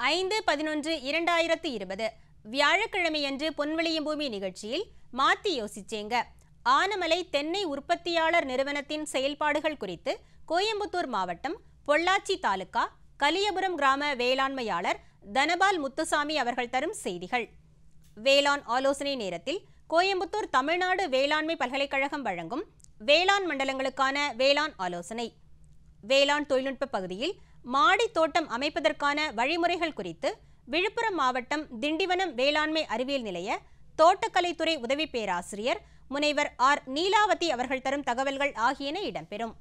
ஐந்து பதினொன்று இரண்டாயிரத்து இருபது வியாழக்கிழமையன்று பொன்விளியும் பூமி நிகழ்ச்சியில் மாத்தி யோசிச்சேங்க ஆனமலை தென்னை உற்பத்தியாளர் நிறுவனத்தின் செயல்பாடுகள் குறித்து கோயம்புத்தூர் மாவட்டம் பொள்ளாச்சி தாலுகா கலியபுரம் கிராம வேளாண்மையாளர் தனபால் முத்துசாமி அவர்கள் தரும் செய்திகள் வேளாண் ஆலோசனை நேரத்தில் கோயம்புத்தூர் தமிழ்நாடு வேளாண்மை பல்கலைக்கழகம் வழங்கும் வேளாண் மண்டலங்களுக்கான வேளாண் ஆலோசனை வேளாண் தொழில்நுட்ப பகுதியில் மாடி தோட்டம் அமைப்பதற்கான வழிமுறைகள் குறித்து விழுப்புரம் மாவட்டம் திண்டிவனம் வேளாண்மை அறிவியல் நிலைய தோட்டக்கலைத்துறை உதவி பேராசிரியர் முனைவர் ஆர் நீலாவதி அவர்கள் தரும் தகவல்கள் ஆகியன இடம்பெறும்